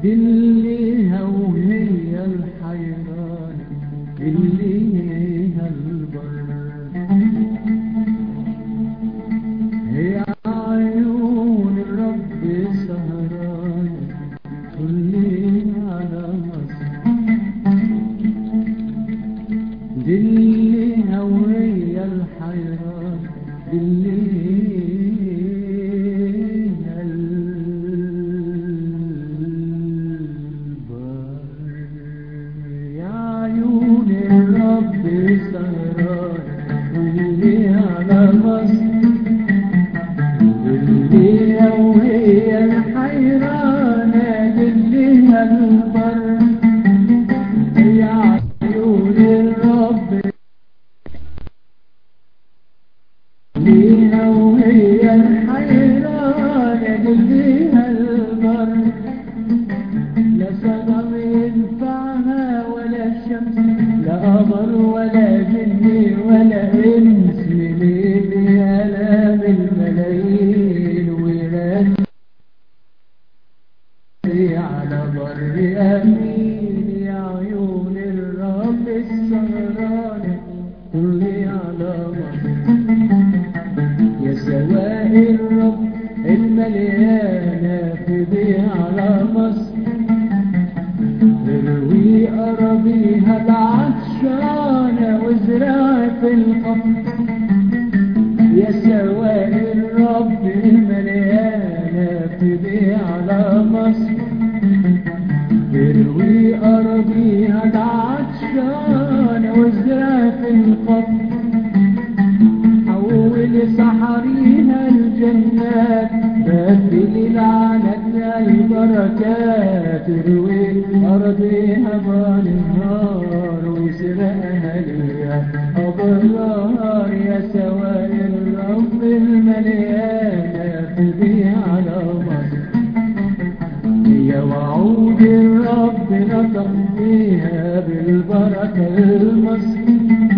دليها وهي الحيران دليها البر هي عيون الرب سهران كلي على مصر دليها وهي الحيران دليها البر يا عيون الرب سهران كلي على مصر دليها وهي الحيرانة دليها البر يا عيون الرب دليها وهي الحيرانة دليها البر لا صنم ينفعها ولا شمس لا قمر ولا جن ولا انس ليل يلام الملايين ولاد على بر امين يا عيون الرب السهران كلي على مصر يا سواء الرب المليانة في بيع على مصر تروي أراضيها العطشانة وزراع في القفر يا سواء الرب المليانة في بيع على مصر تروي أراضيها العطشانة وزراع في القفر حول صحريها الجنات بدل لعنتنا البركات تروي أرضها بالنهار وسرقها ليا أبرار يا سواء الرب المليانة تبيع على مصر هي وعود الرب نطق فيها بالبركة المصر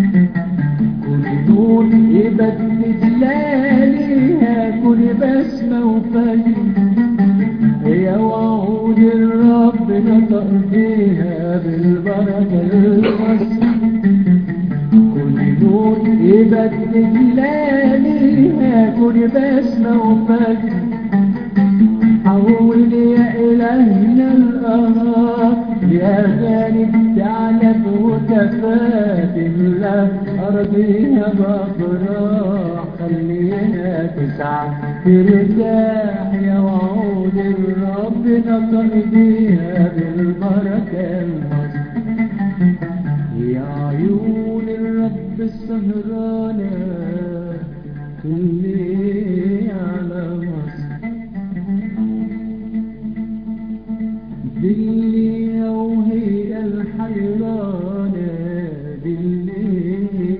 كل نور يبدد لياليها كل بسمة وفجر هي وعود الرب نطق فيها بالبركة المصر كل نور يبدد لياليها كل بسمة وفجر حول يا إلهنا الأرض يا غالب تعلم وتفات لا أرضيها بفراح خلينا تسعى ترتاح يا وعود الرب نطق بيها بالبركة المصر يا عيون الرب السهرانة كلي على مصر دلي وهي الحيرانة دلي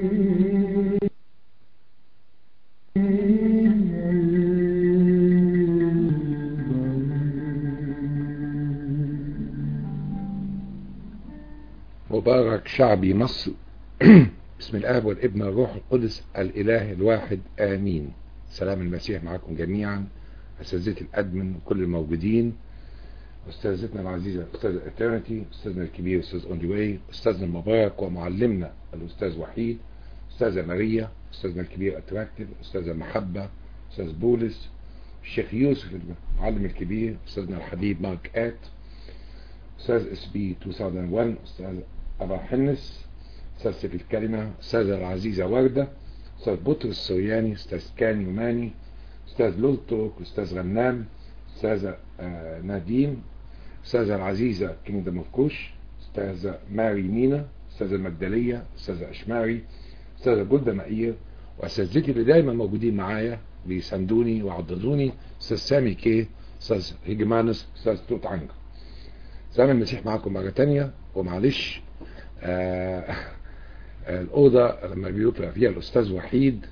مبارك شعبي مصر بسم الآب والابن والروح القدس الإله الواحد آمين سلام المسيح معكم جميعا أساتذتي الأدمن وكل الموجودين أستاذتنا العزيزة أستاذ إترنتي أستاذنا الكبير أستاذ أوندي واي أستاذنا المبارك ومعلمنا الأستاذ وحيد أستاذة ماريا أستاذنا الكبير أتراكتيف أستاذة محبة أستاذ بولس الشيخ يوسف المعلم الكبير أستاذنا الحبيب مارك آت أستاذ اس بي 2001 أستاذ أبا حنس أستاذ سيف الكلمة أستاذة العزيزة وردة أستاذ بطرس السرياني أستاذ كان يوماني أستاذ لولتوك أستاذ غنام أستاذة آه نادين أستاذة العزيزة كينجدم اوف كوش أستاذة ماري مينا أستاذة المجدلية أستاذة أشماري أستاذة جدة مئير وأساتذتي اللي دايما موجودين معايا بيساندوني ويعضدوني أستاذ سامي كي أستاذ هيجمانس أستاذ توت عنجر سلام المسيح معاكم مرة تانية ومعلش آه الأوضة لما بيبقى فيها الأستاذ وحيد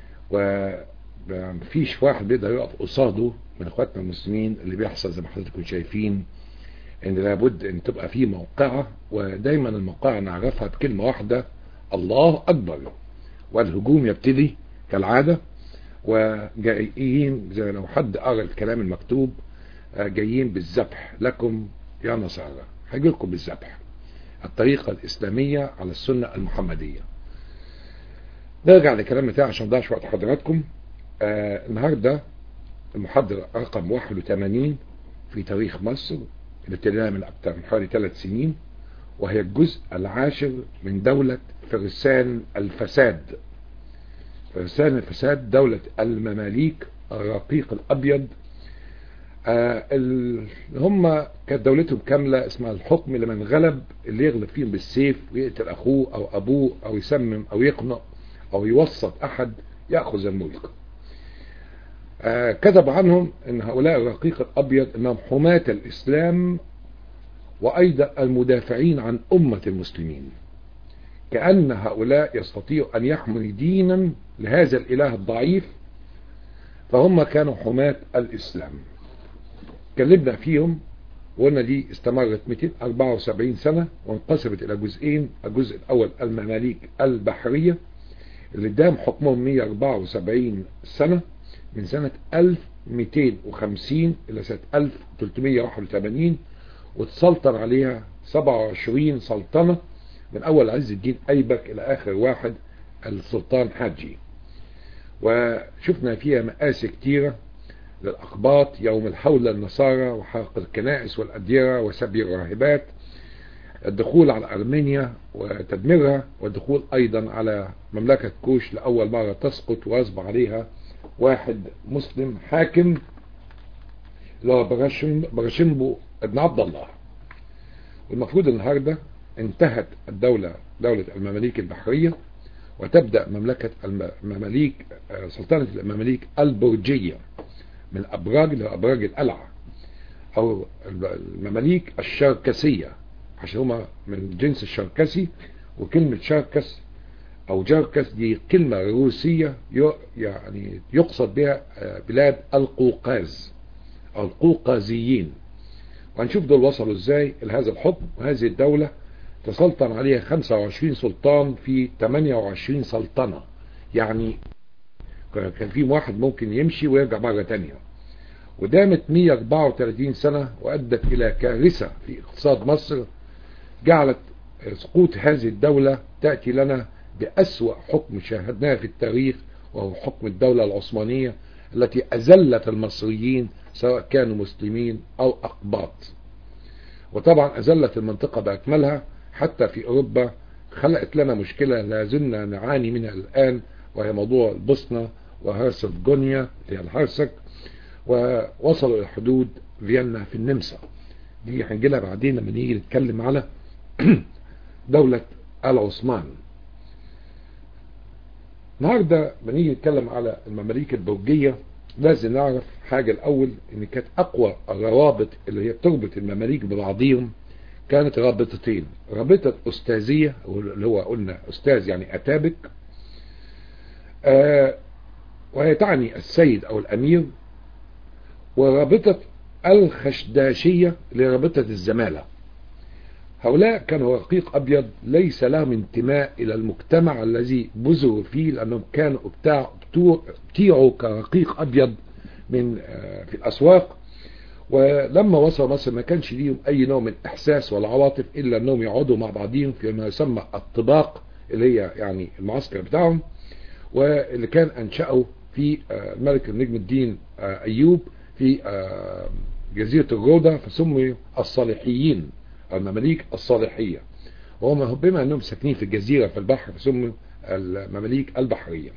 ومفيش واحد بيقدر يقف قصاده من اخواتنا المسلمين اللي بيحصل زي ما حضراتكم شايفين ان لابد ان تبقى في موقعة ودايما الموقعة نعرفها بكلمة واحدة الله اكبر والهجوم يبتدي كالعادة وجايين زي لو حد قرأ الكلام المكتوب جايين بالذبح لكم يا نصارى هيجي لكم بالذبح الطريقة الإسلامية على السنة المحمدية نرجع لكلام بتاعي عشان ضاعش وقت حضراتكم آه النهاردة المحاضرة رقم 81 في تاريخ مصر اللي ابتديناها من أكثر من حوالي ثلاث سنين وهي الجزء العاشر من دولة فرسان الفساد فرسان الفساد دولة المماليك الرقيق الأبيض آه اللي هم كانت دولتهم كاملة اسمها الحكم لمن غلب اللي يغلب فيهم بالسيف ويقتل أخوه أو أبوه أو يسمم أو يقنع أو يوسط أحد يأخذ الملك آه كتب عنهم ان هؤلاء الرقيق الابيض انهم حماة الاسلام وايضا المدافعين عن امة المسلمين كأن هؤلاء يستطيعوا ان يحموا دينا لهذا الاله الضعيف فهم كانوا حماة الاسلام كلمنا فيهم وقلنا دي استمرت 274 سنة وانقسمت الى جزئين الجزء الاول المماليك البحرية اللي دام حكمهم 174 سنة من سنة 1250 إلى سنة 1381 وتسلطن عليها 27 سلطنة من أول عز الدين أيبك إلى آخر واحد السلطان حاجي وشفنا فيها مآسي كتيرة للأقباط يوم الحول النصارى وحرق الكنائس والأديرة وسبي الراهبات الدخول على أرمينيا وتدميرها والدخول أيضا على مملكة كوش لأول مرة تسقط ويصبح عليها واحد مسلم حاكم اللي هو برشمبو ابن عبد الله والمفروض النهاردة انتهت الدولة دولة المماليك البحرية وتبدأ مملكة المماليك سلطنة المماليك البرجية من الأبراج اللي هو أبراج القلعة أو المماليك الشركسية عشان هما من الجنس الشركسي وكلمة شركس او جركس دي كلمة روسية يعني يقصد بها بلاد القوقاز او القوقازيين وهنشوف دول وصلوا ازاي لهذا الحكم وهذه الدولة تسلطن عليها 25 سلطان في 28 سلطنة يعني كان في واحد ممكن يمشي ويرجع مرة تانية ودامت 134 سنة وأدت إلى كارثة في اقتصاد مصر جعلت سقوط هذه الدولة تأتي لنا بأسوأ حكم شاهدناه في التاريخ وهو حكم الدولة العثمانية التي أزلت المصريين سواء كانوا مسلمين أو أقباط وطبعا أزلت المنطقة بأكملها حتى في أوروبا خلقت لنا مشكلة لا زلنا نعاني منها الآن وهي موضوع البوسنة وهرسفجونيا اللي هي الهرسك ووصلوا إلى حدود فيينا في النمسا دي هنجيلها بعدين لما نيجي نتكلم على دولة العثمان النهارده بنيجي نتكلم على المماليك البرجية لازم نعرف حاجة الأول إن كانت أقوى الروابط اللي هي بتربط المماليك ببعضهم كانت رابطتين رابطة أستاذية اللي هو قلنا أستاذ يعني أتابك آه وهي تعني السيد أو الأمير ورابطة الخشداشية اللي رابطة الزمالة هؤلاء كانوا رقيق أبيض ليس لهم انتماء إلى المجتمع الذي بذروا فيه لأنهم كانوا ابتيعوا كرقيق أبيض من في الأسواق ولما وصلوا مصر ما كانش ليهم أي نوع من إحساس ولا عواطف إلا أنهم يقعدوا مع بعضهم في ما يسمى الطباق اللي هي يعني المعسكر بتاعهم واللي كان أنشأه في الملك نجم الدين أيوب في جزيرة الروضة فسموا الصالحيين المماليك الصالحية وهم بما أنهم ساكنين في الجزيرة في البحر فسموا المماليك البحرية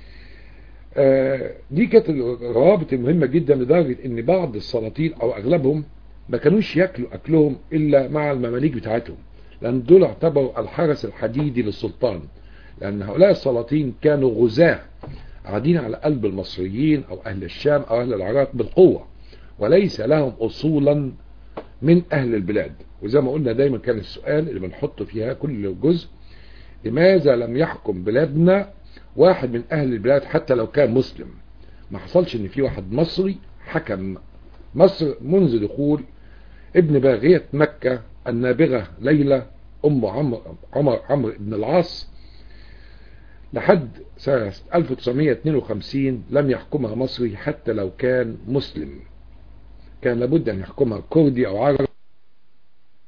دي كانت الروابط المهمة جدا لدرجة ان بعض السلاطين او اغلبهم ما كانوش ياكلوا اكلهم الا مع المماليك بتاعتهم لان دول اعتبروا الحرس الحديدي للسلطان لان هؤلاء السلاطين كانوا غزاة قاعدين على قلب المصريين او اهل الشام او اهل العراق بالقوة وليس لهم اصولا من اهل البلاد وزي ما قلنا دايما كان السؤال اللي بنحطه فيها كل جزء لماذا لم يحكم بلادنا واحد من اهل البلاد حتى لو كان مسلم ما حصلش ان في واحد مصري حكم مصر منذ دخول ابن باغية مكة النابغة ليلى ام عمرو عمر عمرو بن العاص لحد سنة 1952 لم يحكمها مصري حتى لو كان مسلم كان لابد ان يحكمها كردي او عربي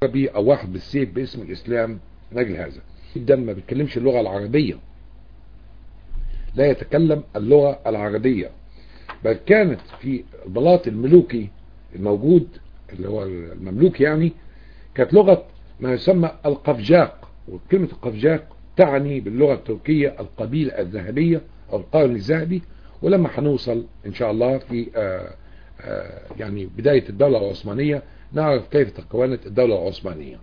عربي او واحد بالسيف باسم الاسلام نجل هذا جدا ما بيتكلمش اللغة العربية لا يتكلم اللغة العربية بل كانت في البلاط الملوكي الموجود اللي هو المملوك يعني كانت لغة ما يسمى القفجاق وكلمة القفجاق تعني باللغة التركية القبيلة الذهبية أو القرن الذهبي ولما هنوصل إن شاء الله في آآ آآ يعني بداية الدولة العثمانية نعرف كيف تكونت الدولة العثمانية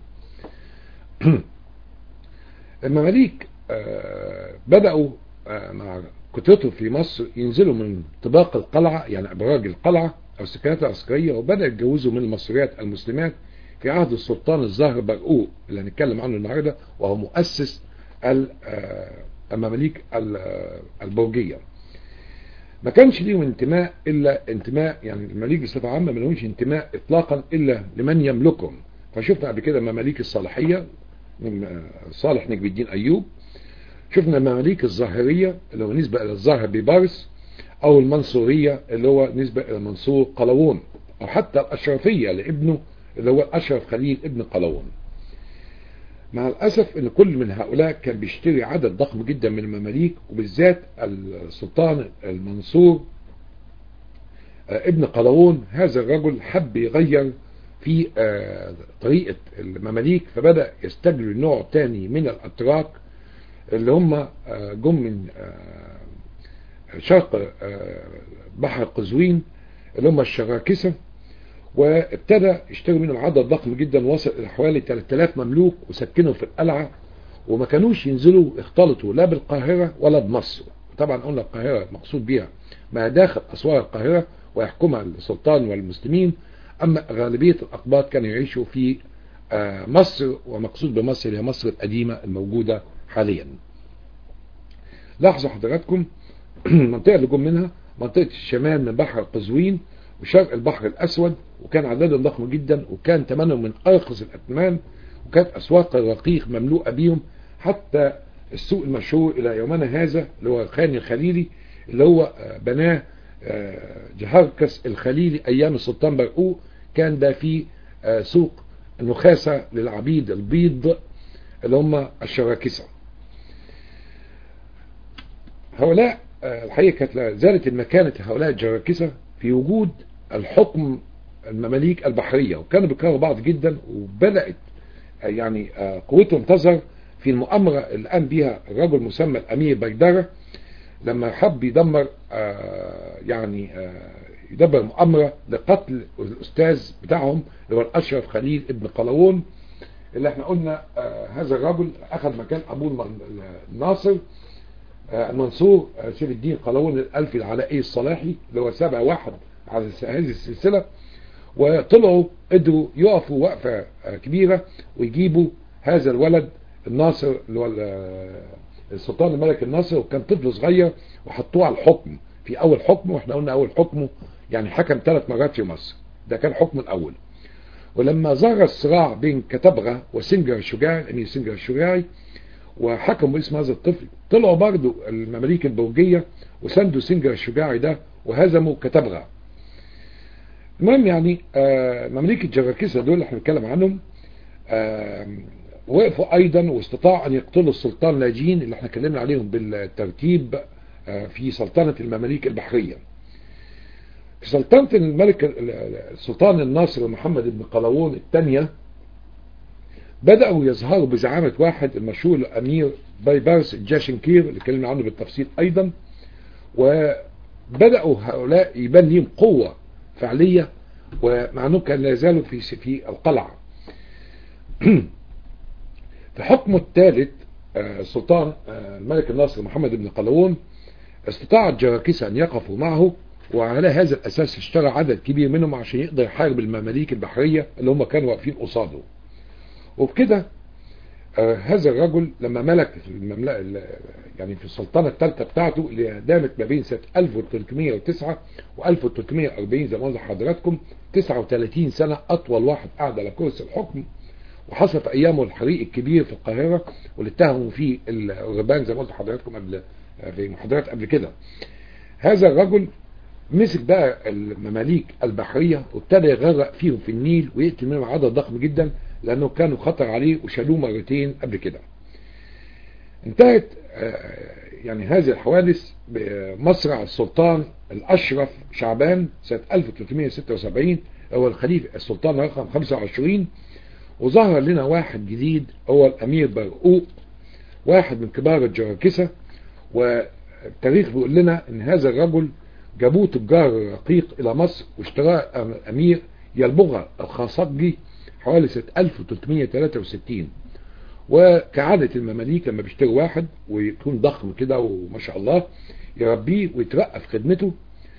المماليك بدأوا مع كترتهم في مصر ينزلوا من طباق القلعة يعني أبراج القلعة أو السكنات العسكرية وبدأ يتجوزوا من المصريات المسلمات في عهد السلطان الزهر برقوق اللي هنتكلم عنه النهاردة وهو مؤسس المماليك البرجية ما كانش ليهم انتماء إلا انتماء يعني المماليك بصفة عامة ما لهمش انتماء إطلاقا إلا لمن يملكهم فشفنا قبل كده مماليك الصالحية من صالح نجم الدين أيوب شفنا المماليك الظاهرية اللي هو نسبة إلى الظاهر ببارس أو المنصورية اللي هو نسبة إلى منصور قلاوون أو حتى الأشرفية لابنه اللي هو الأشرف خليل ابن قلاوون مع الأسف أن كل من هؤلاء كان بيشتري عدد ضخم جدا من المماليك وبالذات السلطان المنصور ابن قلاوون هذا الرجل حب يغير في طريقة المماليك فبدأ يستجري نوع تاني من الأتراك اللي هم جم من شرق بحر قزوين اللي هم الشراكسة وابتدى يشتري منهم عدد ضخم جدا وصل الى حوالي 3000 مملوك وسكنوا في القلعة وما كانوش ينزلوا يختلطوا لا بالقاهرة ولا بمصر طبعا قلنا القاهرة مقصود بها ما داخل اسوار القاهرة ويحكمها السلطان والمسلمين اما غالبية الاقباط كانوا يعيشوا في مصر ومقصود بمصر هي مصر القديمة الموجودة حاليا لاحظوا حضراتكم المنطقة اللي جم منها منطقة الشمال من بحر قزوين وشرق البحر الأسود وكان عددهم ضخم جدا وكان ثمنهم من أرخص الأثمان وكانت أسواق الرقيق مملوءة بيهم حتى السوق المشهور إلى يومنا هذا اللي هو خان الخليلي اللي هو بناه جهركس الخليلي أيام السلطان برقوق كان ده فيه سوق النخاسة للعبيد البيض اللي هم الشراكسة هؤلاء الحقيقة كانت لا زالت المكانة هؤلاء الجراكسة في وجود الحكم المماليك البحرية وكانوا بيكرهوا بعض جدا وبدأت يعني قوتهم تظهر في المؤامرة اللي قام بها الرجل مسمى الأمير بجدرة لما حب يدمر يعني يدبر مؤامرة لقتل الأستاذ بتاعهم اللي هو الأشرف خليل ابن قلاوون اللي احنا قلنا هذا الرجل أخذ مكان أبوه الناصر المنصور سيف الدين قلاوون الألفي العلائي الصلاحي اللي هو سابع واحد على هذه السلسلة وطلعوا قدروا يقفوا وقفة كبيرة ويجيبوا هذا الولد الناصر اللي هو السلطان الملك الناصر وكان طفل صغير وحطوه على الحكم في أول حكمه واحنا قلنا أول حكمه يعني حكم ثلاث مرات في مصر ده كان حكم الأول ولما ظهر الصراع بين كتبغة وسنجر الشجاعي الأمير سنجر الشجاعي وحكموا اسم هذا الطفل طلعوا برضو المماليك البوجية وسندوا سنجر الشجاعي ده وهزموا كتبغة المهم يعني مماليك الجراكسة دول اللي احنا بنتكلم عنهم وقفوا ايضا واستطاعوا ان يقتلوا السلطان لاجين اللي احنا اتكلمنا عليهم بالترتيب في سلطنة المماليك البحرية في سلطنة الملك السلطان الناصر محمد بن قلاوون الثانية بدأوا يظهروا بزعامة واحد المشهور الأمير بايبرس الجاشنكير اللي اتكلمنا عنه بالتفصيل أيضا وبدأوا هؤلاء يبان لهم قوة فعلية ومع أنهم كان لا يزالوا في في القلعة في حكمه الثالث السلطان الملك الناصر محمد بن قلاوون استطاع الجراكسة أن يقفوا معه وعلى هذا الأساس اشترى عدد كبير منهم عشان يقدر يحارب المماليك البحرية اللي هم كانوا واقفين قصاده وبكده آه هذا الرجل لما ملك في المملكة يعني في السلطنة الثالثة بتاعته اللي دامت ما بين سنة 1309 و 1340 زي ما قلت لحضراتكم 39 سنة أطول واحد قعد على كرسي الحكم وحصل في أيامه الحريق الكبير في القاهرة واللي اتهموا فيه الرهبان زي ما قلت لحضراتكم قبل في محاضرات قبل كده هذا الرجل مسك بقى المماليك البحرية وابتدى يغرق فيهم في النيل ويقتل منهم عدد ضخم جدا لانه كانوا خطر عليه وشالوه مرتين قبل كده انتهت يعني هذه الحوادث بمصرع السلطان الاشرف شعبان سنة 1376 هو الخليفة السلطان رقم 25 وظهر لنا واحد جديد هو الامير برقوق واحد من كبار الجراكسة والتاريخ بيقول لنا ان هذا الرجل جابوه تجار رقيق الى مصر واشتراه الامير يلبغى الخاصجي حوالي سنة 1363 وكعادة المماليك لما بيشتروا واحد ويكون ضخم كده وما شاء الله يربيه ويترقى في خدمته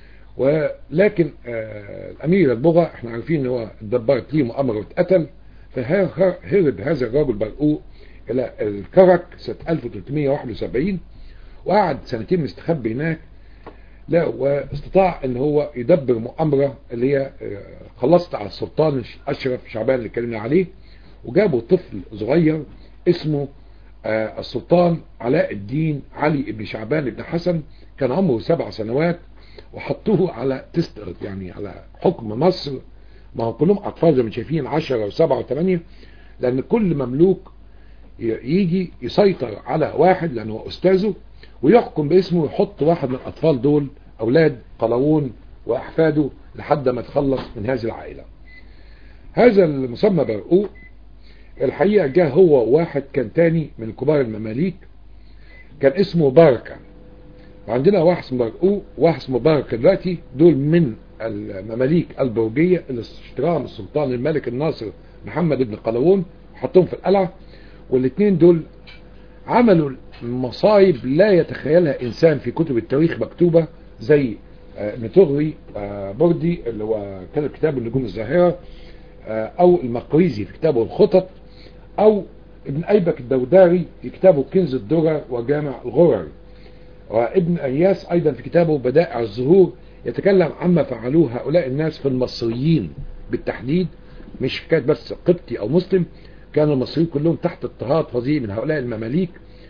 ولكن آه الامير البغى احنا عارفين ان هو اتدبرت ليه مؤامره واتقتل فهرب هذا الرجل برقوق الى الكرك سنه 1371 وقعد سنتين مستخبي هناك لا واستطاع ان هو يدبر مؤامره اللي هي خلصت على السلطان اشرف شعبان اللي اتكلمنا عليه وجابوا طفل صغير اسمه آه السلطان علاء الدين علي بن شعبان بن حسن كان عمره سبع سنوات وحطوه على تستر يعني على حكم مصر ما هو كلهم اطفال زي ما شايفين 10 و7 و8 لان كل مملوك يجي يسيطر على واحد لانه هو استاذه ويحكم باسمه ويحط واحد من الاطفال دول اولاد قلاوون واحفاده لحد ما تخلص من هذه العائله هذا المسمى برقوق الحقيقة جاء هو واحد كان تاني من كبار المماليك كان اسمه بركة وعندنا واحد اسمه برقوق واحد اسمه بركة دلوقتي دول من المماليك البرجية اللي اشتراهم السلطان الملك الناصر محمد بن قلاوون وحطهم في القلعة والاثنين دول عملوا مصايب لا يتخيلها انسان في كتب التاريخ مكتوبة زي ابن تغري بردي اللي هو كتب كتاب النجوم الزاهرة او المقريزي في كتابه الخطط او ابن ايبك الدوداري في كتابه كنز الدرر وجامع الغرر وابن اياس ايضا في كتابه بدائع الزهور يتكلم عما فعلوه هؤلاء الناس في المصريين بالتحديد مش كانت بس قبطي او مسلم كانوا المصريين كلهم تحت اضطهاد فظيع من هؤلاء المماليك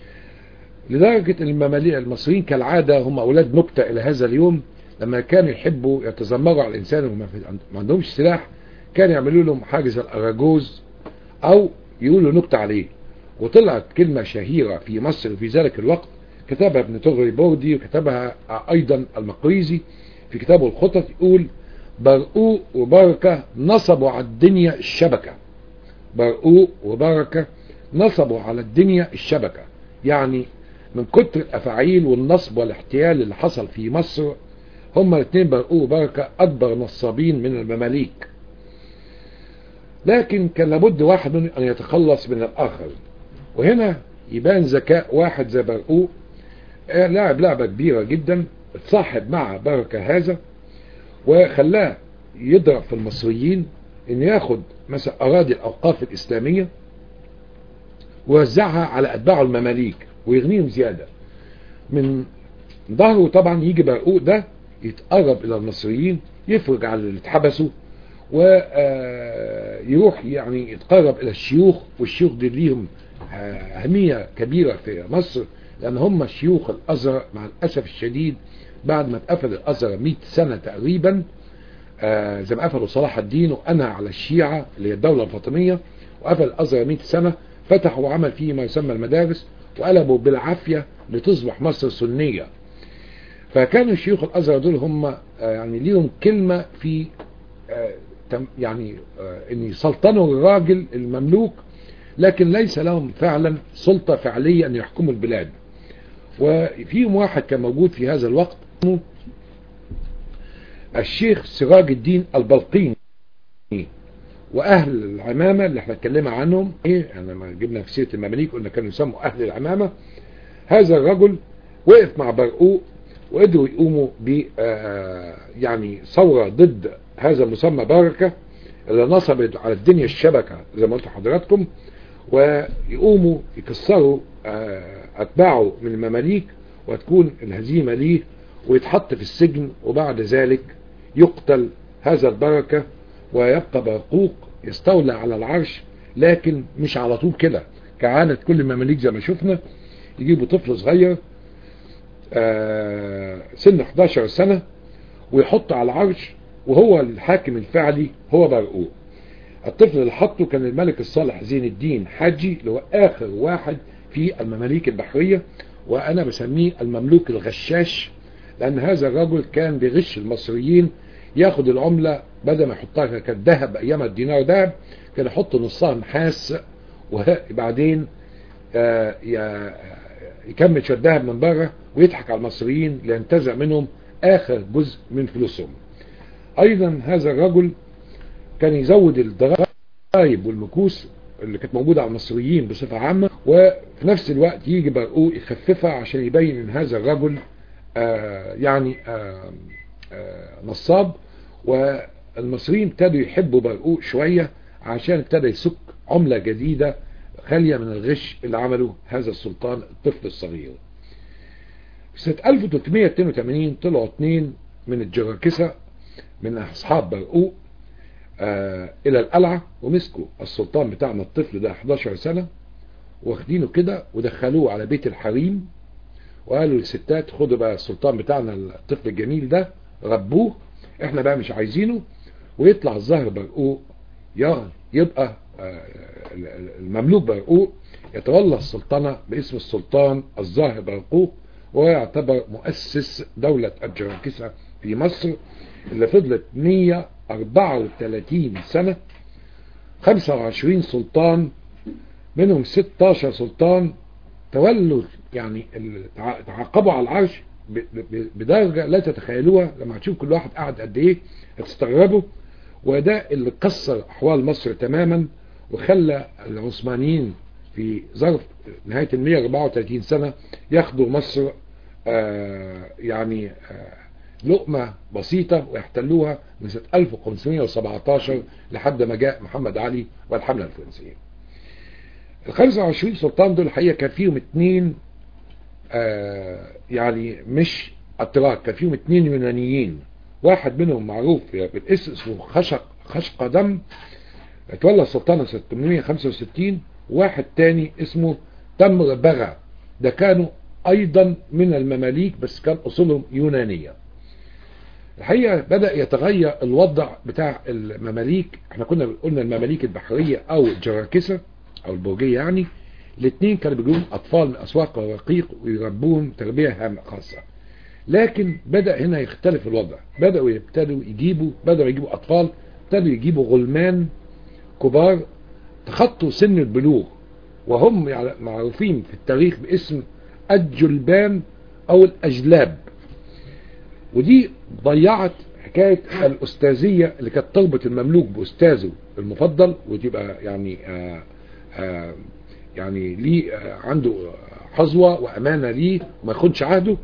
لدرجة المماليك المصريين كالعادة هم اولاد نكتة الى هذا اليوم لما كانوا يحبوا يتذمروا على الانسان وما عندهمش سلاح كان يعملوا لهم حاجز الاراجوز او يقولوا نكتة عليه وطلعت كلمة شهيرة في مصر في ذلك الوقت كتبها ابن تغري بوردي وكتبها ايضا المقريزي في كتابه الخطط يقول برقوق وبركة نصبوا على الدنيا الشبكة برقوق وبركة نصبوا على الدنيا الشبكة يعني من كتر الافاعيل والنصب والاحتيال اللي حصل في مصر هما الاثنين برقوق وبركة اكبر نصابين من المماليك لكن كان لابد واحد منهم ان يتخلص من الاخر وهنا يبان ذكاء واحد زي برقوق لعب لعبة كبيرة جدا اتصاحب مع بركة هذا وخلاه يضرب في المصريين ان ياخد مثلا اراضي الاوقاف الاسلامية ويوزعها على اتباعه المماليك ويغنيهم زيادة من ظهره طبعا يجي برقوق ده يتقرب الى المصريين يفرج على اللي اتحبسوا ويروح يعني يتقرب الى الشيوخ والشيوخ دي ليهم اهمية كبيرة في مصر لان هم شيوخ الازهر مع الاسف الشديد بعد ما اتقفل الازهر 100 سنة تقريبا زي ما قفلوا صلاح الدين وانهى على الشيعة اللي هي الدولة الفاطمية وقفل الازهر 100 سنة فتحوا وعمل فيه ما يسمى المدارس وقلبوا بالعافية لتصبح مصر سنية فكانوا شيوخ الازهر دول هم يعني ليهم كلمة في يعني ان يسلطنوا الراجل المملوك لكن ليس لهم فعلا سلطة فعلية ان يحكموا البلاد وفيهم واحد كان موجود في هذا الوقت الشيخ سراج الدين البلقيني واهل العمامة اللي احنا اتكلمنا عنهم ايه يعني لما جبنا في سيرة المماليك قلنا كانوا يسموا اهل العمامة هذا الرجل وقف مع برقوق وقدروا يقوموا ب يعني ثورة ضد هذا المسمى بركة اللي نصبت على الدنيا الشبكة زي ما قلت لحضراتكم ويقوموا يكسروا اتباعه من المماليك وتكون الهزيمة ليه ويتحط في السجن وبعد ذلك يقتل هذا البركة ويبقى برقوق يستولى على العرش لكن مش على طول كده كعادة كل المماليك زي ما شفنا يجيبوا طفل صغير سن 11 سنة ويحط على العرش وهو الحاكم الفعلي هو برقوق الطفل اللي حطه كان الملك الصالح زين الدين حاجي اللي هو آخر واحد في المماليك البحرية وأنا بسميه المملوك الغشاش لأن هذا الرجل كان بيغش المصريين ياخد العملة بدل ما يحطها كانت ذهب أيام الدينار ذهب كان يحط نصها نحاس وبعدين آه، ي- يكمل شوية ذهب من بره ويضحك على المصريين لينتزع منهم آخر جزء من فلوسهم أيضا هذا الرجل كان يزود الضرائب والمكوس اللي كانت موجودة على المصريين بصفة عامة وفي نفس الوقت يجي برقوق يخففها عشان يبين ان هذا الرجل آه يعني آه آه نصاب والمصريين ابتدوا يحبوا برقوق شوية عشان ابتدى يسك عملة جديدة خالية من الغش اللي عمله هذا السلطان الطفل الصغير في سنة 1382 طلعوا اثنين من الجراكسة من أصحاب برقوق آه إلى القلعة ومسكوا السلطان بتاعنا الطفل ده 11 سنة واخدينه كده ودخلوه على بيت الحريم وقالوا للستات خدوا بقى السلطان بتاعنا الطفل الجميل ده ربوه احنا بقى مش عايزينه ويطلع الظاهر برقوق يا- يبقى آه، المملوك برقوق يتولى السلطنة باسم السلطان الظاهر برقوق ويعتبر مؤسس دولة الجراكسة في مصر اللي فضلت 134 سنة 25 سلطان منهم 16 سلطان تولوا يعني ال- تع- تعاقبوا على العرش ب- ب- بدرجة لا تتخيلوها لما هتشوف كل واحد قاعد قد ايه هتستغربوا وده اللي كسر احوال مصر تماما وخلى العثمانيين في ظرف نهاية ال 134 سنة ياخدوا مصر آه يعني آه لقمة بسيطة ويحتلوها من سنة 1517 لحد ما جاء محمد علي والحملة الفرنسية ال 25 سلطان دول الحقيقة كان فيهم اتنين آه يعني مش اتراك كان فيهم اتنين يونانيين واحد منهم معروف بالاسم اسمه خشق خشق دم اتولى السلطنة سنة 865 واحد تاني اسمه تمر بغا ده كانوا ايضا من المماليك بس كان اصولهم يونانية الحقيقة بدأ يتغير الوضع بتاع المماليك احنا كنا قلنا المماليك البحرية او الجراكسة او البرجية يعني الاثنين كانوا بيجيبوا اطفال من اسواق الرقيق ويربوهم تربية هامة خاصة لكن بدأ هنا يختلف الوضع بدأوا يبتدوا يجيبوا بدأوا يجيبوا اطفال ابتدوا يجيبوا غلمان كبار تخطوا سن البلوغ وهم يعني معروفين في التاريخ باسم الجلبان او الاجلاب ودي ضيعت حكاية الأستاذية اللي كانت تربط المملوك بأستاذه المفضل وتبقى يعني آآ آآ يعني ليه آه عنده حظوة وأمانة ليه وما يخونش عهده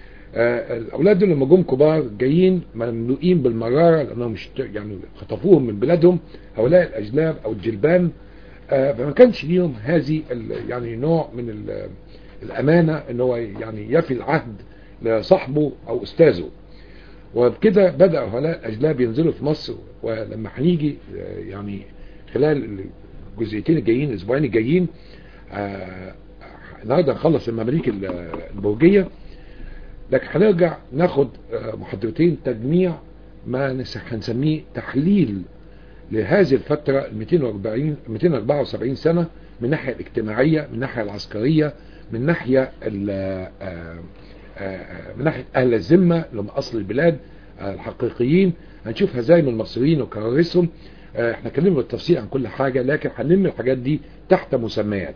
الأولاد دول لما جم كبار جايين مملوئين بالمرارة لأنهم مش يعني خطفوهم من بلادهم هؤلاء الأجلاب أو الجلبان فما كانش ليهم هذه يعني نوع من الأمانة ان هو يعني يفي العهد لصاحبه أو أستاذه وبكده بدأ هؤلاء الأجلاب ينزلوا في مصر ولما هنيجي يعني خلال الجزئيتين الجايين الأسبوعين الجايين آه النهارده نخلص المماليك البرجية لكن هنرجع ناخد آه محاضرتين تجميع ما هنسميه تحليل لهذه الفترة 240 274 سنة من الناحية الاجتماعية من الناحية العسكرية من ناحية آه من ناحية أهل الذمة اللي هم أصل البلاد الحقيقيين هنشوف هزايم المصريين وكوارثهم احنا اتكلمنا بالتفصيل عن كل حاجة لكن هنلم الحاجات دي تحت مسميات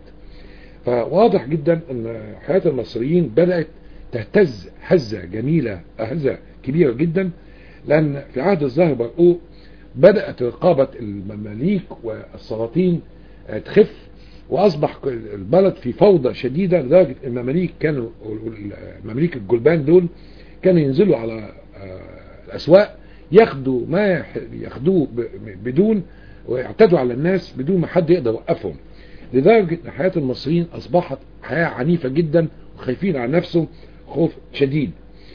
فواضح جدا ان حياة المصريين بدأت تهتز هزة جميلة هزة كبيرة جدا لان في عهد الظاهر برقوق بدأت رقابة المماليك والسلاطين تخف واصبح البلد في فوضى شديدة لدرجة المماليك كانوا المماليك الجلبان دول كانوا ينزلوا على الاسواق ياخدوا ما ياخدوه بدون ويعتدوا على الناس بدون ما حد يقدر يوقفهم لدرجة ان حياة المصريين اصبحت حياة عنيفة جدا وخايفين على نفسهم خوف شديد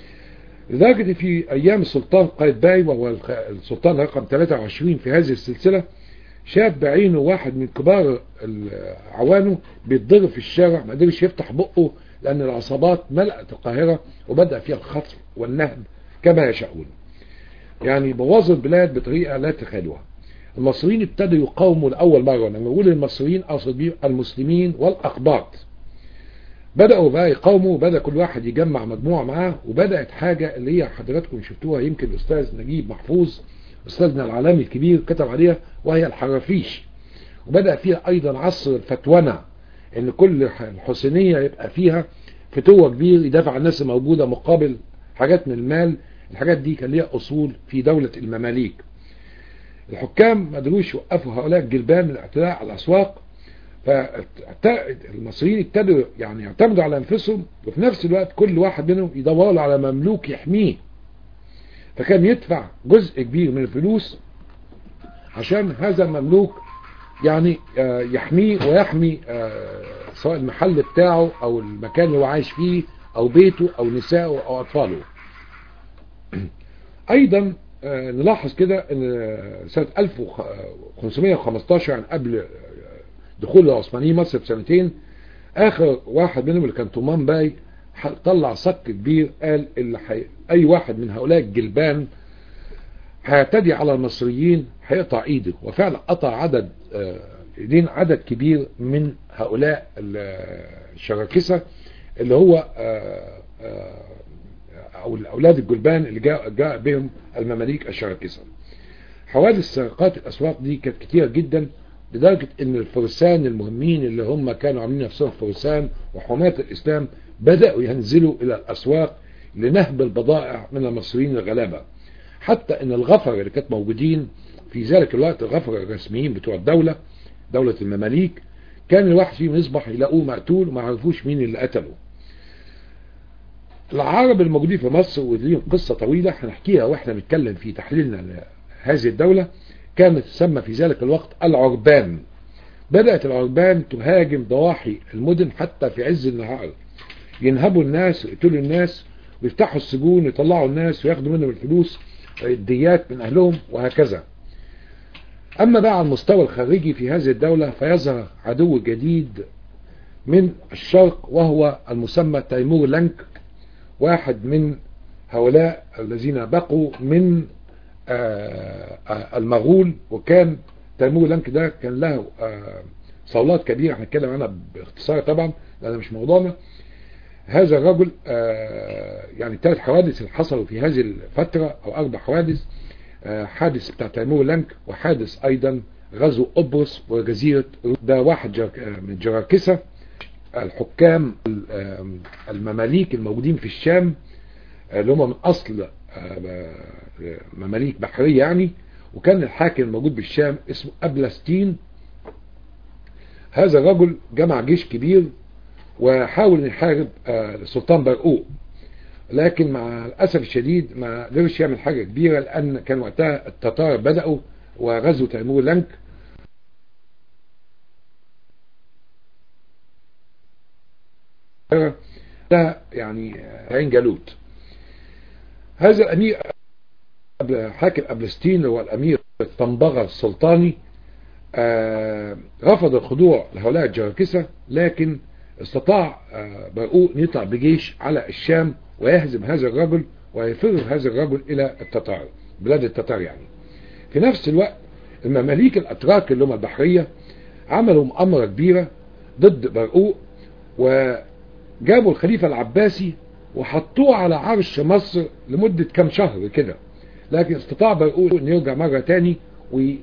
لدرجة في ايام السلطان قايتباي وهو السلطان رقم 23 في هذه السلسلة شاف بعينه واحد من كبار عوانه بيتضرب في الشارع ما قدرش يفتح بقه لان العصابات ملأت القاهرة وبدأ فيها الخطف والنهب كما يشاءون يعني بوظوا البلاد بطريقة لا تخيلوها المصريين ابتدوا يقاوموا لأول مرة لما بقول المصريين أقصد بيه المسلمين والأقباط بدأوا بقى يقاوموا بدأ كل واحد يجمع مجموعة معاه وبدأت حاجة اللي هي حضراتكم شفتوها يمكن الأستاذ نجيب محفوظ أستاذنا العالمي الكبير كتب عليها وهي الحرافيش وبدأ فيها أيضا عصر الفتونة إن كل الحسينية يبقى فيها فتوة كبير يدافع عن الناس الموجودة مقابل حاجات من المال الحاجات دي كان ليها أصول في دولة المماليك الحكام ما قدروش يوقفوا هؤلاء الجلبان من الاعتداء على الأسواق فالمصريين ابتدوا يعني يعتمدوا على انفسهم وفي نفس الوقت كل واحد منهم يدور على مملوك يحميه فكان يدفع جزء كبير من الفلوس عشان هذا المملوك يعني يحميه ويحمي سواء المحل بتاعه او المكان اللي هو عايش فيه او بيته او نسائه او اطفاله ايضا نلاحظ كده ان سنة 1515 يعني قبل دخول العثمانيين مصر بسنتين اخر واحد منهم اللي كان طومان باي طلع صك كبير قال اللي حي... اي واحد من هؤلاء الجلبان هيعتدي على المصريين هيقطع ايده وفعلا قطع عدد ايدين عدد كبير من هؤلاء الشراكسة اللي هو او الاولاد الجلبان اللي جاء, جاء بهم المماليك الشراكسة حوادث سرقات الاسواق دي كانت كتيرة جدا لدرجة ان الفرسان المهمين اللي هم كانوا عاملين نفسهم فرسان وحماة الاسلام بدأوا ينزلوا الى الاسواق لنهب البضائع من المصريين الغلابة حتى ان الغفر اللي كانت موجودين في ذلك الوقت الغفر الرسميين بتوع الدولة دولة المماليك كان الواحد فيهم يصبح يلاقوه مقتول وما عرفوش مين اللي قتله العرب الموجودين في مصر وليهم قصة طويلة هنحكيها واحنا بنتكلم في تحليلنا لهذه الدولة كانت تسمى في ذلك الوقت العربان بدأت العربان تهاجم ضواحي المدن حتى في عز النهار ينهبوا الناس ويقتلوا الناس ويفتحوا السجون ويطلعوا الناس وياخدوا منهم الفلوس الديات من أهلهم وهكذا أما بقى على المستوى الخارجي في هذه الدولة فيظهر عدو جديد من الشرق وهو المسمى تيمور لنك واحد من هؤلاء الذين بقوا من المغول وكان تيمور لنك ده كان له صولات كبيرة هنتكلم عنها باختصار طبعا لأن مش موضوعنا هذا الرجل يعني ثلاث حوادث اللي حصلوا في هذه الفترة أو أربع حوادث حادث بتاع تيمور لنك وحادث أيضا غزو قبرص وجزيرة ده واحد من جراكسة الحكام المماليك الموجودين في الشام اللي هم من أصل مماليك بحرية يعني وكان الحاكم الموجود بالشام اسمه أبلستين هذا الرجل جمع جيش كبير وحاول ان يحارب السلطان برقوق لكن مع الأسف الشديد ما قدرش يعمل حاجة كبيرة لأن كان وقتها التتار بدأوا وغزوا تيمور لنك ده يعني عين جالوت هذا الأمير حاكم أبلستين هو الأمير الطنبغة السلطاني رفض الخضوع لهؤلاء الجراكسة لكن استطاع برقوق ان يطلع بجيش على الشام ويهزم هذا الرجل ويفر هذا الرجل الى التتار بلاد التتار يعني في نفس الوقت المماليك الاتراك اللي هم البحرية عملوا مؤامرة كبيرة ضد برقوق وجابوا الخليفة العباسي وحطوه على عرش مصر لمدة كم شهر كده لكن استطاع برقوق ان يرجع مرة تاني وي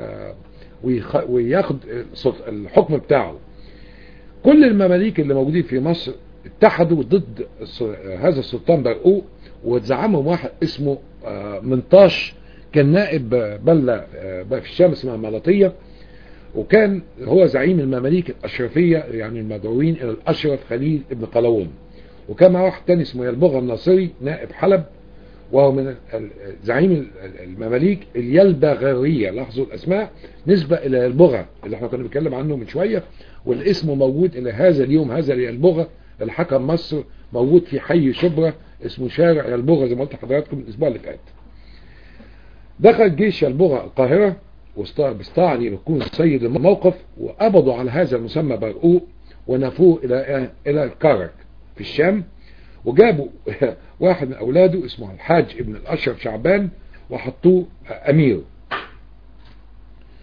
وياخد الحكم بتاعه كل المماليك اللي موجودين في مصر اتحدوا ضد هذا السلطان برقوق واتزعمهم واحد اسمه منطاش كان نائب بلة في الشام اسمها ملطية وكان هو زعيم المماليك الأشرفية يعني المدعوين إلى الأشرف خليل ابن قلاوون وكان مع واحد تاني اسمه يلبغة الناصري نائب حلب وهو من زعيم المماليك اليلبغرية لاحظوا الأسماء نسبة إلى يلبغة اللي احنا كنا بنتكلم عنه من شوية والاسم موجود إلى هذا اليوم هذا يلبغة الحكم مصر موجود في حي شبرا اسمه شارع يلبغة زي ما قلت لحضراتكم الأسبوع اللي فات دخل جيش يلبغة القاهرة واستطاع أن يكون سيد الموقف وقبضوا على هذا المسمى برقوق ونفوه إلى إلى الكرك في الشام وجابوا واحد من أولاده اسمه الحاج ابن الأشرف شعبان وحطوه أمير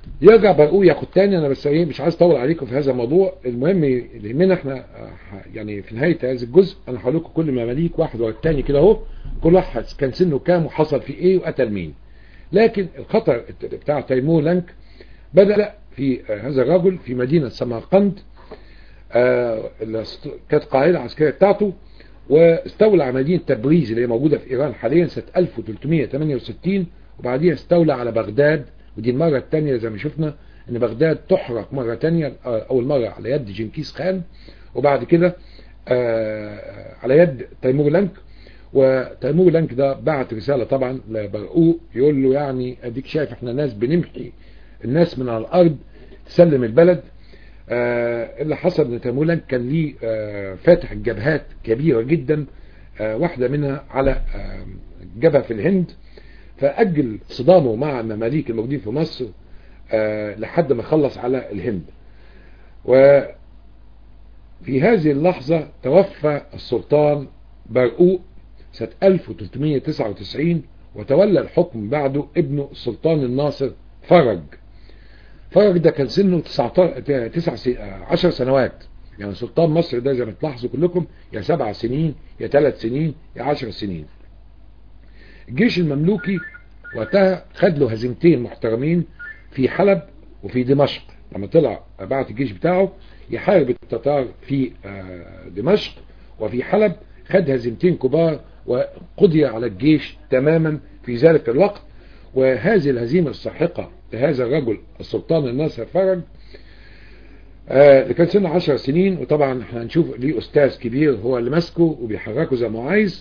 يرجع برقوق ياخد تاني انا بس ايه مش عايز اطول عليكم في هذا الموضوع المهم يهمنا احنا يعني في نهايه هذا الجزء انا هقول لكم كل مماليك واحد ورا الثاني كده اهو كل واحد كان سنه كام وحصل فيه ايه وقتل مين لكن الخطر بتاع تيمور لانك بدا في هذا الرجل في مدينه سمرقند اللي كانت قاعده عسكريه بتاعته واستولى على مدينه تبريز اللي هي موجوده في ايران حاليا سنه 1368 وبعديها استولى على بغداد ودي المرة الثانية زي ما شفنا ان بغداد تحرق مرة ثانية اول مرة على يد جنكيز خان وبعد كده على يد تيمور لانك وتيمور لانك ده بعت رسالة طبعا لبرقوق يقول له يعني اديك شايف احنا ناس بنمحي الناس من على الارض تسلم البلد اللي حصل ان تيمور لانك كان ليه فاتح جبهات كبيرة جدا واحدة منها على جبهة في الهند فأجل صدامه مع المماليك الموجودين في مصر أه لحد ما خلص على الهند وفي هذه اللحظة توفى السلطان برقوق سنة 1399 وتولى الحكم بعده ابنه السلطان الناصر فرج فرج ده كان سنه 19 10 سنوات يعني سلطان مصر ده زي ما تلاحظوا كلكم يا سبع سنين يا ثلاث سنين يا 10 سنين الجيش المملوكي وقتها خد له هزيمتين محترمين في حلب وفي دمشق لما طلع بعت الجيش بتاعه يحارب التتار في دمشق وفي حلب خد هزيمتين كبار وقضي على الجيش تماما في ذلك الوقت وهذه الهزيمة الساحقة لهذا الرجل السلطان الناصر فرج اللي كان سنه 10 سنين وطبعا احنا هنشوف ليه استاذ كبير هو اللي ماسكه وبيحركه زي ما عايز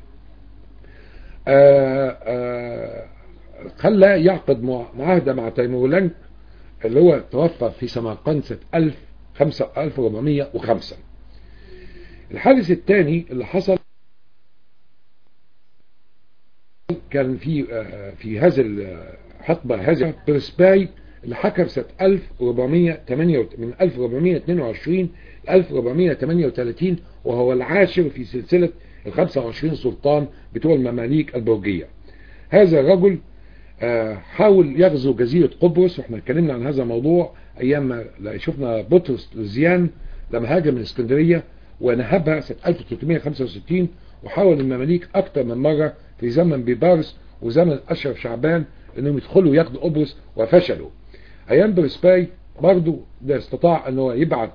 آآ آآ خلى يعقد معاهدة مع تيمور لانك اللي هو توفى في سمرقند سنة 1405 الحادث الثاني اللي حصل كان في في هذا الحقبة هذا برسباي اللي حكم سنة 1408 من 1422 ل 1438 وهو العاشر في سلسلة ال 25 سلطان بتوع المماليك البرجية هذا الرجل حاول يغزو جزيرة قبرص واحنا اتكلمنا عن هذا الموضوع ايام ما شفنا بطرس لوزيان لما هاجم من اسكندرية ونهبها سنة 1365 وحاول المماليك اكتر من مرة في زمن بيبارس وزمن اشرف شعبان انهم يدخلوا ياخدوا قبرص وفشلوا ايام برسباي برضو ده استطاع ان هو يبعت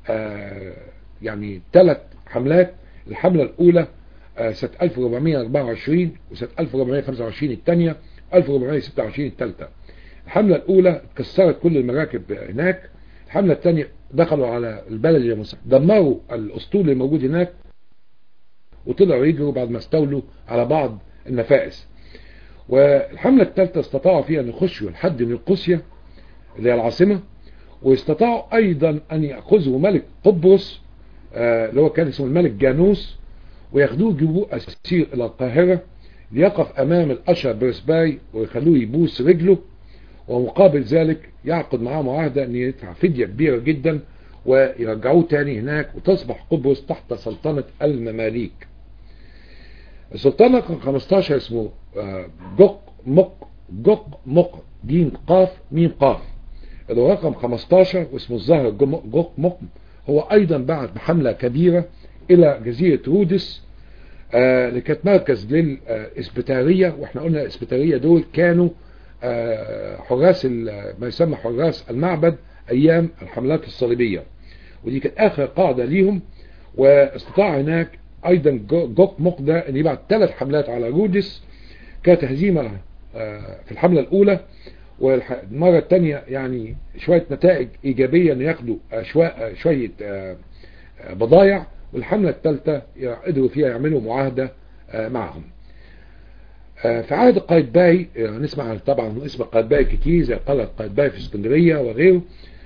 يعني ثلاث حملات الحملة الاولى سنة 1424 وسنة 1425 الثانية 1426 الثالثة الحملة الأولى كسرت كل المراكب هناك الحملة الثانية دخلوا على البلد اللي دمروا الأسطول الموجود هناك وطلعوا يجروا بعد ما استولوا على بعض النفائس والحملة الثالثة استطاعوا فيها أن يخشوا لحد نيقوسيا اللي هي العاصمة واستطاعوا أيضا أن يأخذوا ملك قبرص اللي هو كان اسمه الملك جانوس وياخدوه يجيبوه أسير إلى القاهرة ليقف امام الاشر برسباي ويخلوه يبوس رجله ومقابل ذلك يعقد معاه معاهدة ان يدفع فدية كبيرة جدا ويرجعوه تاني هناك وتصبح قبرص تحت سلطنة المماليك السلطان رقم 15 اسمه جوق مق جوق مق جيم قاف ميم قاف اللي هو رقم 15 واسمه الظاهر جوق مق هو ايضا بعت بحملة كبيرة الى جزيرة رودس آه اللي كانت مركز للإسبتارية واحنا قلنا الإسبتارية دول كانوا آه حراس ما يسمى حراس المعبد أيام الحملات الصليبية ودي كانت آخر قاعدة ليهم واستطاع هناك أيضا جوك مقدة أن يبعت ثلاث حملات على رودس كانت هزيمة آه في الحملة الأولى والمرة الثانية يعني شوية نتائج إيجابية أن ياخدوا شوية بضايع والحملة الثالثة قدروا فيها يعملوا معاهدة معهم في عهد قايتباي نسمع طبعا اسم قايتباي كتير زي قلعة قايتباي في اسكندرية وغيره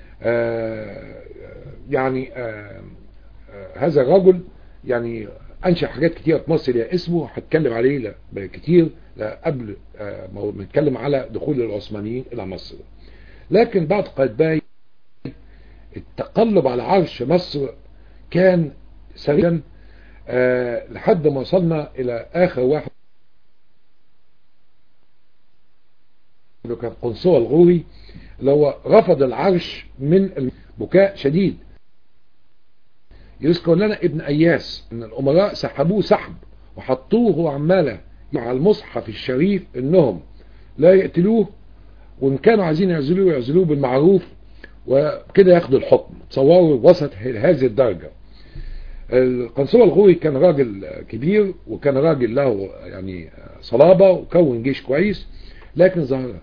يعني هذا الرجل يعني انشأ حاجات كتير في مصر ليها اسمه هتكلم عليه كتير قبل ما نتكلم على دخول العثمانيين الى مصر لكن بعد قايتباي التقلب على عرش مصر كان سريعا أه لحد ما وصلنا الى اخر واحد كان قنصوة الغوري اللي هو رفض العرش من البكاء شديد يذكر لنا ابن اياس ان الامراء سحبوه سحب وحطوه هو عماله مع المصحف الشريف انهم لا يقتلوه وان كانوا عايزين يعزلوه يعزلوه بالمعروف وكده ياخدوا الحكم تصوروا وسط هذه الدرجة القنصل الغوري كان راجل كبير وكان راجل له يعني صلابة وكون جيش كويس لكن ظهر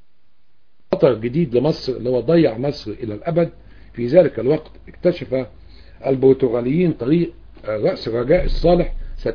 خطر جديد لمصر اللي هو ضيع مصر الى الابد في ذلك الوقت اكتشف البرتغاليين طريق رأس الرجاء الصالح سنة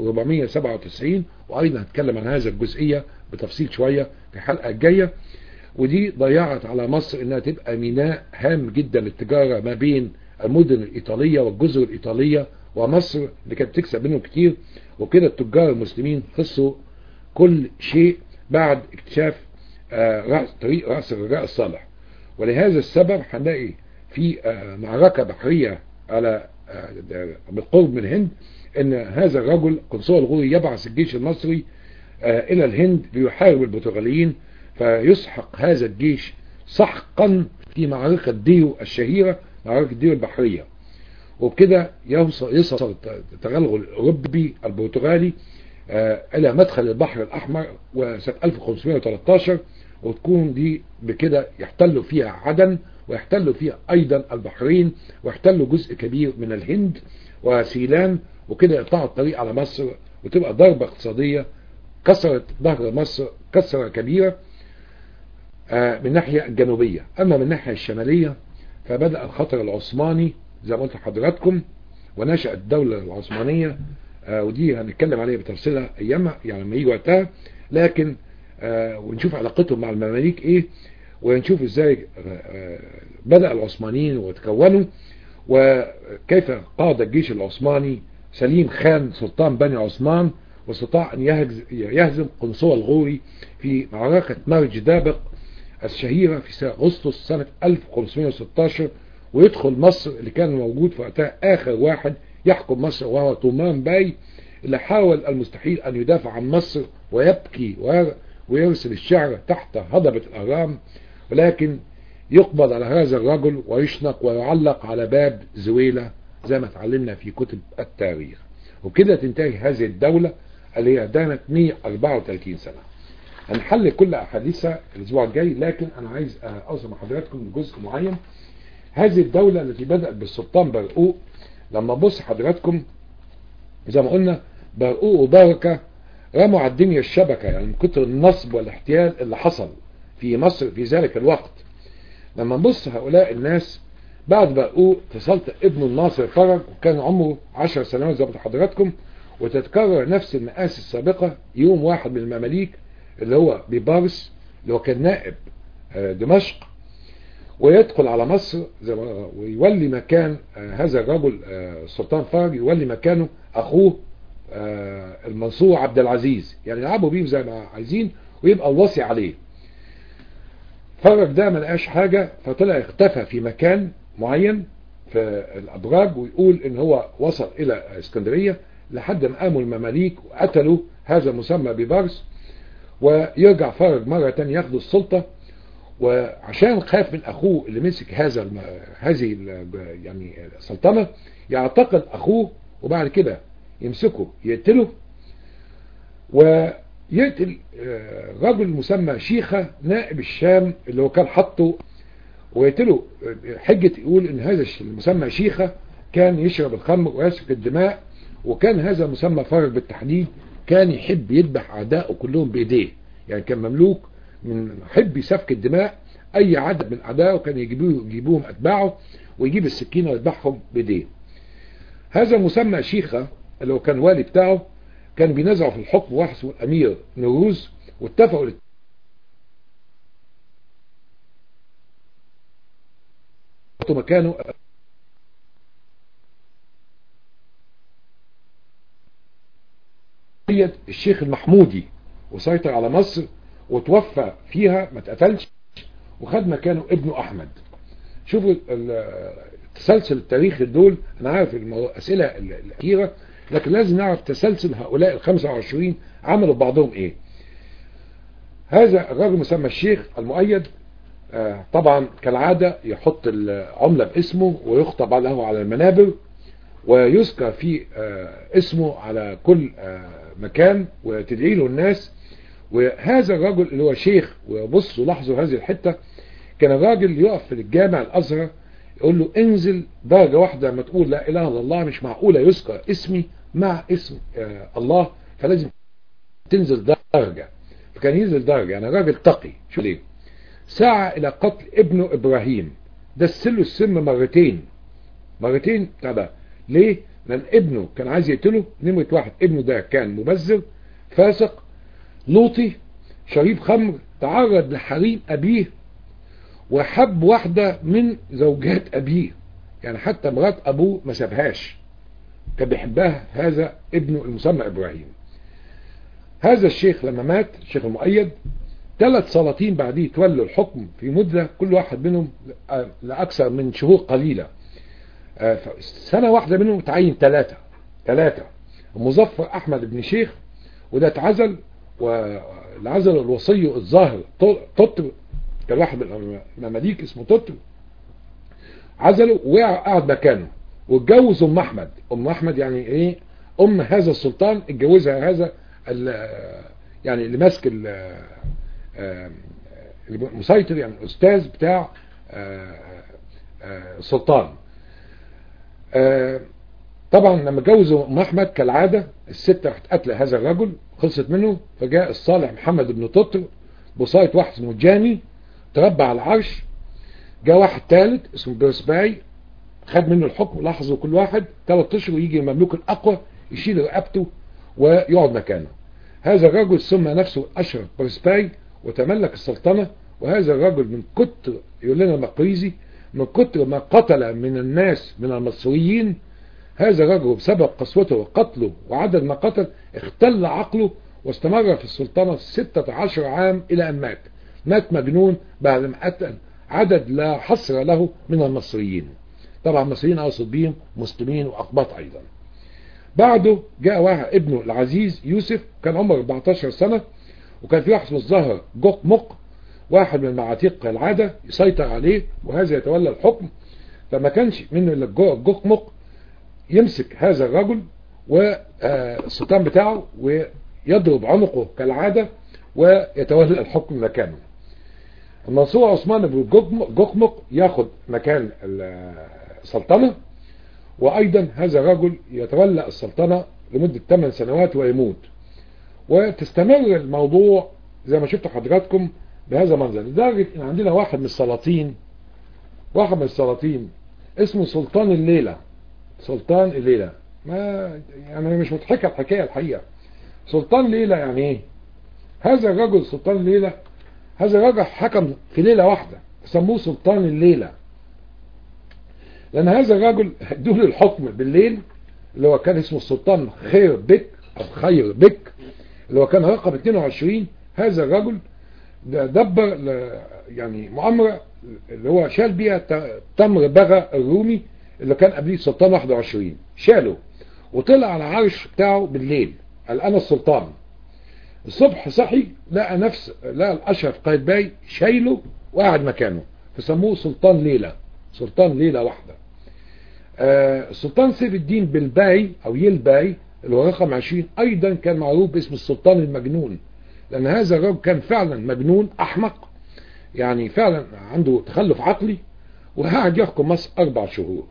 1497 وايضا هتكلم عن هذا الجزئية بتفصيل شوية في الحلقة الجاية ودي ضيعت على مصر انها تبقى ميناء هام جدا للتجارة ما بين المدن الايطالية والجزر الايطالية ومصر اللي كانت تكسب منهم كتير وكده التجار المسلمين خسروا كل شيء بعد اكتشاف رأس طريق رأس الرجاء الصالح ولهذا السبب هنلاقي في معركة بحرية على بالقرب من الهند ان هذا الرجل قنصل الغوري يبعث الجيش المصري الى الهند ليحارب البرتغاليين فيسحق هذا الجيش سحقا في معركة ديو الشهيرة معركة ديو البحرية وبكده يوصل يصل التغلغل الاوروبي البرتغالي الى مدخل البحر الاحمر وسنة 1513 وتكون دي بكده يحتلوا فيها عدن ويحتلوا فيها ايضا البحرين ويحتلوا جزء كبير من الهند وسيلان وكده يقطعوا الطريق على مصر وتبقى ضربة اقتصادية كسرت ظهر مصر كسرة كبيرة من الناحية الجنوبية اما من الناحية الشمالية فبدأ الخطر العثماني زي ما قلت لحضراتكم ونشأت الدولة العثمانية ودي هنتكلم عليها بتفصيلها ايامها يعني لما يجي وقتها لكن ونشوف علاقتهم مع المماليك ايه ونشوف ازاي بدأ العثمانيين وتكونوا وكيف قاد الجيش العثماني سليم خان سلطان بني عثمان واستطاع ان يهزم قنصوة الغوري في معركة مرج دابق الشهيرة في اغسطس سنة 1516 ويدخل مصر اللي كان موجود في وقتها اخر واحد يحكم مصر وهو طومان باي اللي حاول المستحيل ان يدافع عن مصر ويبكي ويرسل الشعر تحت هضبة الاهرام ولكن يقبض على هذا الرجل ويشنق ويعلق على باب زويلة زي ما اتعلمنا في كتب التاريخ وكده تنتهي هذه الدولة اللي هي دانت 134 سنة هنحل كل احاديثها الاسبوع الجاي لكن انا عايز اوصل مع حضراتكم لجزء معين هذه الدولة التي بدأت بالسلطان برقوق لما بص حضراتكم زي ما قلنا برقوق وبركة رموا على الدنيا الشبكة يعني من كتر النصب والاحتيال اللي حصل في مصر في ذلك الوقت لما نبص هؤلاء الناس بعد برقوق تصلت ابن الناصر فرج وكان عمره عشر سنوات زي ما حضراتكم وتتكرر نفس المآسي السابقة يوم واحد من المماليك اللي هو بيبارس اللي هو كان نائب دمشق ويدخل على مصر زي ما ويولي مكان هذا الرجل السلطان فرج يولي مكانه اخوه المنصور عبد العزيز يعني يلعبوا بيه زي ما عايزين ويبقى الوصي عليه فرج ده ما لقاش حاجة فطلع اختفى في مكان معين في الابراج ويقول ان هو وصل الى اسكندرية لحد ما قاموا المماليك وقتلوا هذا المسمى ببارس ويرجع فرج مرة تانية ياخد السلطة وعشان خاف من اخوه اللي مسك هذا الم... هذه ال... يعني السلطنة يعتقل اخوه وبعد كده يمسكه يقتله ويقتل رجل مسمى شيخة نائب الشام اللي هو كان حطه ويقتله حجة يقول ان هذا المسمى شيخة كان يشرب الخمر ويسفك الدماء وكان هذا المسمى فرج بالتحديد كان يحب يذبح اعدائه كلهم بايديه يعني كان مملوك من حب سفك الدماء اي عدد من اعدائه كان يجيبوه يجيبوهم اتباعه ويجيب السكينة ويذبحهم بايديه هذا مسمى شيخة اللي هو كان والي بتاعه كان بينزعوا في الحكم واحد اسمه الامير نوروز واتفقوا مكانه الشيخ المحمودي وسيطر على مصر وتوفى فيها ما اتقتلش وخد مكانه ابنه احمد شوفوا تسلسل التاريخ دول انا عارف الاسئله الاخيره لكن لازم نعرف تسلسل هؤلاء ال 25 عملوا بعضهم ايه هذا الراجل مسمى الشيخ المؤيد آه، طبعا كالعادة يحط العملة باسمه ويخطب له على المنابر ويذكر في آه، اسمه على كل آه، مكان وتدعي له الناس وهذا الرجل اللي هو شيخ وبصوا لاحظوا هذه الحتة كان الراجل يقف في الجامع الازهر يقول له انزل درجة واحدة ما تقول لا اله الا الله مش معقولة يذكر اسمي مع اسم آه، الله فلازم تنزل درجة فكان ينزل درجة يعني راجل تقي شو ليه سعى الى قتل ابنه ابراهيم دسله السم مرتين مرتين بتاع ده ليه لان ابنه كان عايز يقتله نمرة واحد ابنه ده كان مبذر فاسق لوطي شريب خمر تعرض لحريم ابيه وحب واحدة من زوجات ابيه يعني حتى مرات ابوه ما سابهاش كان بيحبها هذا ابنه المسمى ابراهيم هذا الشيخ لما مات الشيخ المؤيد ثلاث سلاطين بعديه تولوا الحكم في مدة كل واحد منهم لأكثر من شهور قليلة آه، سنة واحدة منهم تعين ثلاثة ثلاثة مظفر أحمد بن شيخ وده اتعزل والعزل الوصي الظاهر تطر كان واحد من المماليك اسمه تطر عزله وقع قعد مكانه واتجوز ام احمد ام احمد يعني ايه ام هذا السلطان اتجوزها هذا يعني اللي ماسك المسيطر يعني الاستاذ بتاع السلطان طبعا لما اتجوزوا ام احمد كالعاده الست راحت قتل هذا الرجل خلصت منه فجاء الصالح محمد بن تطر بصاية واحد اسمه جاني تربى على العرش جاء واحد ثالث اسمه بيرسباي خد منه الحكم لاحظوا كل واحد ثلاث اشهر ويجي المملوك الاقوى يشيل رقبته ويقعد مكانه هذا الرجل سمى نفسه اشرف بيرسباي وتملك السلطنة وهذا الرجل من كتر يقول لنا المقريزي من كتر ما قتل من الناس من المصريين هذا الرجل بسبب قسوته وقتله وعدد ما قتل اختل عقله واستمر في السلطنة 16 عام إلى أن مات مات مجنون بعد ما قتل عدد لا حصر له من المصريين طبعا المصريين أقصد بهم مسلمين وأقباط أيضا بعده جاء واحد ابنه العزيز يوسف كان عمره 14 سنة وكان في واحد اسمه الظاهر جوك مق واحد من معاتيق العادة يسيطر عليه وهذا يتولى الحكم فما كانش منه الا جوك مق يمسك هذا الرجل والسلطان بتاعه ويضرب عنقه كالعادة ويتولى الحكم مكانه المنصور عثمان بن جوكمق ياخد مكان السلطنة وايضا هذا الرجل يتولى السلطنة لمدة 8 سنوات ويموت وتستمر الموضوع زي ما شفتوا حضراتكم بهذا المنظر لدرجة ان عندنا واحد من السلاطين واحد من السلاطين اسمه سلطان الليلة سلطان الليلة ما يعني مش مضحكة الحكاية الحقيقة سلطان ليلة يعني ايه هذا الرجل سلطان الليلة هذا الرجل حكم في ليلة واحدة سموه سلطان الليلة لان هذا الرجل دول الحكم بالليل اللي هو كان اسمه السلطان خير بك او خير بك اللي هو كان رقم 22 هذا الرجل دبر يعني مؤامرة اللي هو شال بيها تمر بغى الرومي اللي كان قبليه السلطان 21 شاله وطلع على العرش بتاعه بالليل قال انا السلطان الصبح صحي لقى نفس لقى الاشرف قايتباي شايله وقعد مكانه فسموه سلطان ليلة سلطان ليلة واحدة آه السلطان سيف الدين بالباي او يلباي اللي هو رقم 20 ايضا كان معروف باسم السلطان المجنون لان هذا الرجل كان فعلا مجنون احمق يعني فعلا عنده تخلف عقلي وقعد يحكم مصر اربع شهور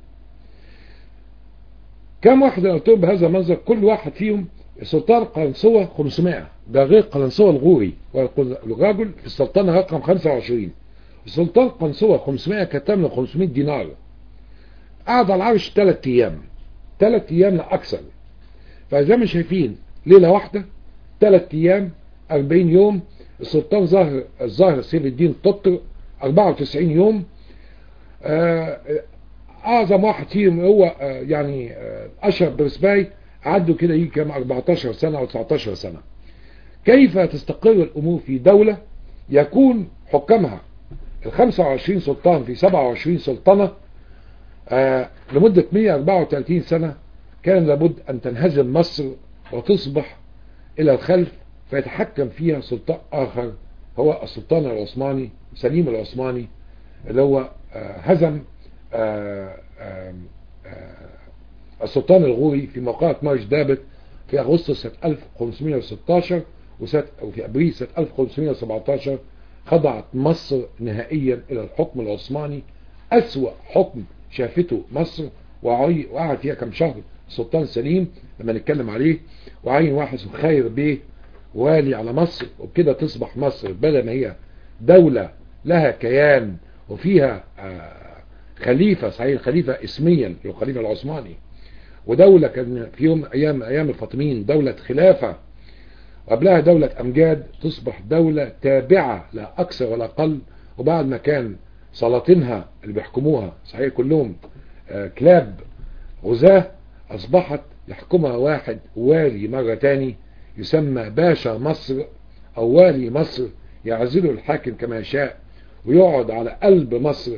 كم واحد انا قلت بهذا المنظر كل واحد فيهم السلطان قلنسوة 500 ده غير قلنسوة الغوري والراجل في السلطنة رقم 25 السلطان قلنسوة 500 كتب له 500 دينار قعد على العرش 3 ايام 3 ايام لا اكثر فزي ما شايفين ليلة واحدة 3 ايام 40 يوم السلطان ظاهر الظاهر سيف الدين تطر 94 يوم آه اعظم واحد فيهم هو آه يعني آه اشرف برسباي عدوا كده يجي كام 14 سنة او 19 سنة كيف تستقر الامور في دولة يكون حكامها ال 25 سلطان في 27 سلطنة آه لمدة 134 سنة كان لابد ان تنهزم مصر وتصبح الى الخلف فيتحكم فيها سلطان اخر هو السلطان العثماني سليم العثماني اللي هو هزم السلطان الغوري في موقعة مارش دابت في أغسطس سنة 1516 وسنة وفي أبريل سنة 1517 خضعت مصر نهائيا إلى الحكم العثماني أسوأ حكم شافته مصر وقعد فيها كم شهر السلطان سليم لما نتكلم عليه وعين واحد اسمه خير بيه والي على مصر وبكده تصبح مصر بدل ما هي دولة لها كيان وفيها خليفة صحيح خليفة اسميا الخليفة العثماني ودولة كان في يوم أيام أيام الفاطميين دولة خلافة وقبلها دولة أمجاد تصبح دولة تابعة لا أكثر ولا أقل وبعد ما كان سلاطينها اللي بيحكموها صحيح كلهم كلاب غزاة أصبحت يحكمها واحد والي مرة تاني يسمى باشا مصر أو والي مصر يعزله الحاكم كما يشاء ويقعد على قلب مصر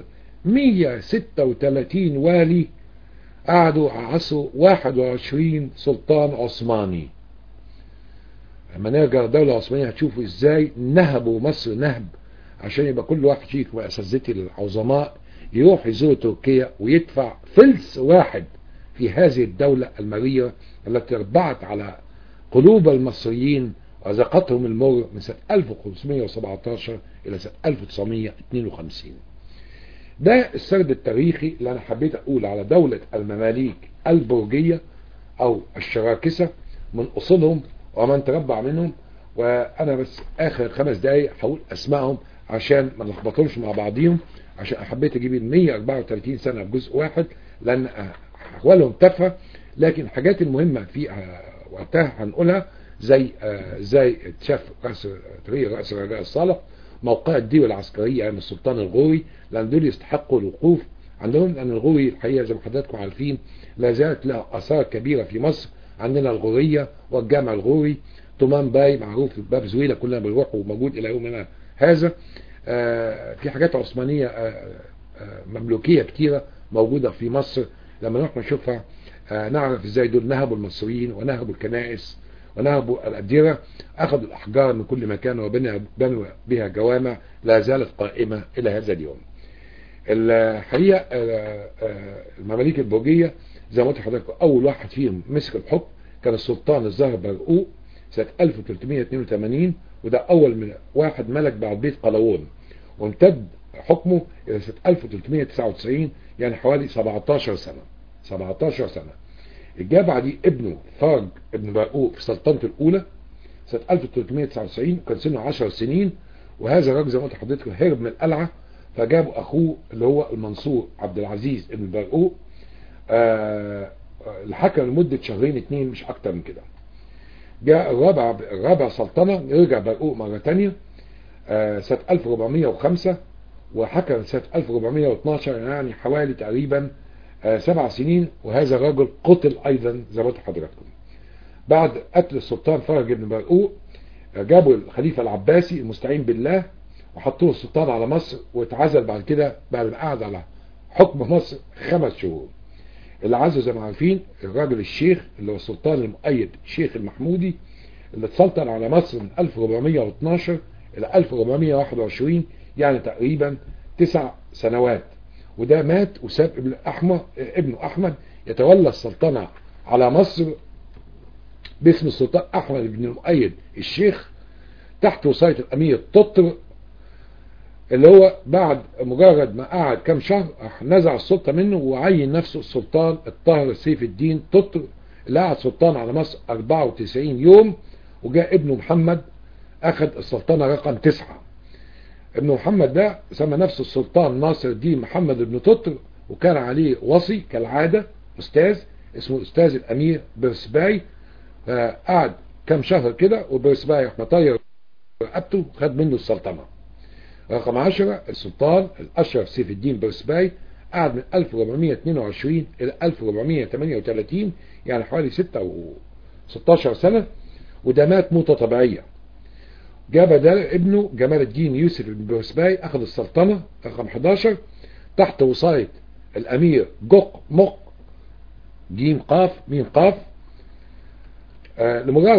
136 والي قعدوا عصوا 21 سلطان عثماني لما نرجع الدولة العثمانية هتشوفوا ازاي نهبوا مصر نهب عشان يبقى كل واحد فيكم اساتذتي العظماء يروح يزور تركيا ويدفع فلس واحد في هذه الدولة المرية التي اربعت على قلوب المصريين وذاقتهم المر من سنة 1517 إلى سنة 1952 ده السرد التاريخي اللي أنا حبيت أقول على دولة المماليك البرجية أو الشراكسة من أصولهم ومن تربع منهم وأنا بس آخر خمس دقايق هقول أسمائهم عشان ما نلخبطهمش مع بعضيهم عشان حبيت أجيب ال 134 سنة في جزء واحد لأن أحوالهم تافهة لكن الحاجات المهمة في وقتها هنقولها زي زي اتشاف رأس طريق رأس رجاء الصالح موقع الديوة العسكرية أيام السلطان الغوري لأن دول يستحقوا الوقوف عندهم لأن الغوري الحقيقة زي ما حضراتكم عارفين لا زالت لها آثار كبيرة في مصر عندنا الغورية والجامع الغوري تومان باي معروف في باب زويلة كلنا بنروح وموجود إلى يومنا هذا في حاجات عثمانية مملوكية كتيرة موجودة في مصر لما نروح نشوفها نعرف ازاي دول نهبوا المصريين ونهبوا الكنائس ونهبوا الأديرة أخذوا الأحجار من كل مكان وبنوا بها جوامع لا زالت قائمة إلى هذا اليوم الحقيقة المماليك البرجية زي ما قلت لحضرتك أول واحد فيهم مسك الحكم كان السلطان الزهر برقوق سنة 1382 وده أول من واحد ملك بعد بيت قلاوون وامتد حكمه إلى سنة 1399 يعني حوالي 17 سنة 17 سنة جاء بعديه ابنه فرج ابن برقوق في سلطنته الأولى سنة 1399 كان سنه 10 سنين وهذا الراجل زي ما قلت لحضرتك هرب من القلعة فجابوا أخوه اللي هو المنصور عبد العزيز ابن برقوق آه الحكم لمدة شهرين اتنين مش أكتر من كده جاء الرابع الرابع سلطنة رجع برقوق مرة تانية آه سنة 1405 وحكم سنة 1412 يعني حوالي تقريبا آه سبع سنين وهذا الرجل قتل ايضا زي ما قلت لحضراتكم بعد قتل السلطان فرج بن برقوق جابوا الخليفة العباسي المستعين بالله وحطوه السلطان على مصر واتعزل بعد كده بعد ما قعد على حكم مصر خمس شهور اللي عزل زي ما عارفين الراجل الشيخ اللي هو السلطان المؤيد الشيخ المحمودي اللي اتسلطن على مصر من 1412 الى 1421 يعني تقريبا تسع سنوات وده مات وساب ابن احمد ابنه احمد يتولى السلطنة على مصر باسم السلطان احمد بن المؤيد الشيخ تحت وصاية الامير تطر اللي هو بعد مجرد ما قعد كام شهر نزع السلطة منه وعين نفسه السلطان الطاهر سيف الدين تطر اللي قعد سلطان على مصر 94 يوم وجاء ابنه محمد اخذ السلطنة رقم تسعة ابن محمد ده سمى نفسه السلطان ناصر الدين محمد بن تطر وكان عليه وصي كالعادة استاذ اسمه استاذ الامير برسباي قعد كام شهر كده وبرسباي راح مطير رقبته خد منه السلطنة رقم 10 السلطان الاشرف سيف الدين برسباي قعد من 1422 الى 1438 يعني حوالي 6 و 16 سنة وده مات موتة طبيعية جاب ده ابنه جمال الدين يوسف بن برسباي اخذ السلطنة رقم 11 تحت وصاية الامير جوق مق جيم قاف ميم قاف آه لمجرد